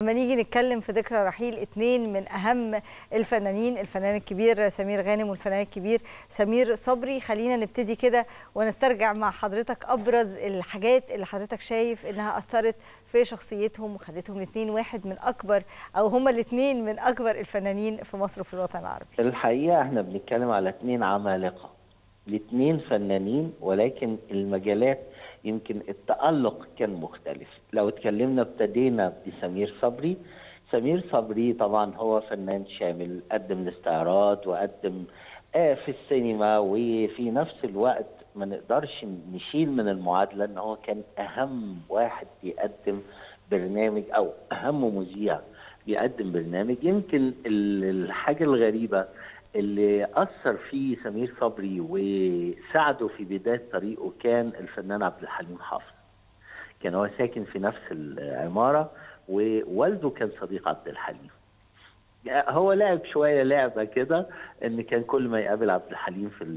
لما نيجي نتكلم في ذكرى رحيل اثنين من اهم الفنانين الفنان الكبير سمير غانم والفنان الكبير سمير صبري خلينا نبتدي كده ونسترجع مع حضرتك ابرز الحاجات اللي حضرتك شايف انها اثرت في شخصيتهم وخلتهم الاثنين واحد من اكبر او هما الاثنين من اكبر الفنانين في مصر وفي الوطن العربي الحقيقه احنا بنتكلم على اثنين عمالقه الاثنين فنانين ولكن المجالات يمكن التألق كان مختلف لو اتكلمنا ابتدينا بسمير صبري سمير صبري طبعا هو فنان شامل قدم الاستعراض وقدم آه في السينما وفي نفس الوقت ما نقدرش نشيل من المعادلة ان هو كان اهم واحد بيقدم برنامج او اهم مذيع بيقدم برنامج يمكن الحاجة الغريبة اللي أثر فيه سمير صبري وساعده في بداية طريقه كان الفنان عبد الحليم حافظ كان هو ساكن في نفس العمارة ووالده كان صديق عبد الحليم هو لعب شوية لعبة كده ان كان كل ما يقابل عبد الحليم في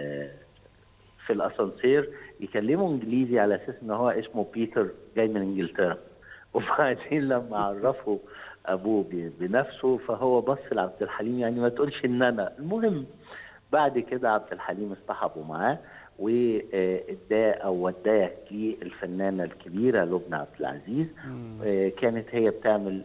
في الاسانسير يكلمه انجليزي على اساس ان هو اسمه بيتر جاي من انجلترا وبعدين لما عرفه ابوه بنفسه فهو بص لعبد الحليم يعني ما تقولش ان انا المهم بعد كده عبد الحليم اصطحبوا معاه واداه او وداه للفنانه الكبيره لبنى عبد العزيز كانت هي بتعمل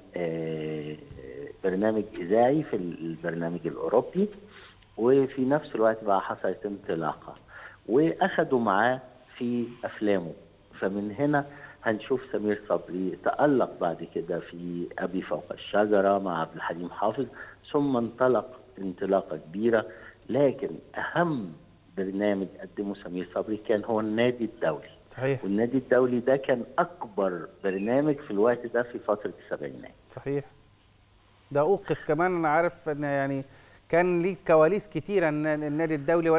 برنامج اذاعي في البرنامج الاوروبي وفي نفس الوقت بقى حصلت انطلاقه واخدوا معاه في افلامه فمن هنا هنشوف سمير صبري تألق بعد كده في أبي فوق الشجرة مع عبد الحليم حافظ ثم انطلق انطلاقة كبيرة لكن أهم برنامج قدمه سمير صبري كان هو النادي الدولي صحيح والنادي الدولي ده كان أكبر برنامج في الوقت ده في فترة السبعينات صحيح ده أوقف كمان أنا عارف أن يعني كان ليه كواليس كتيرة النادي الدولي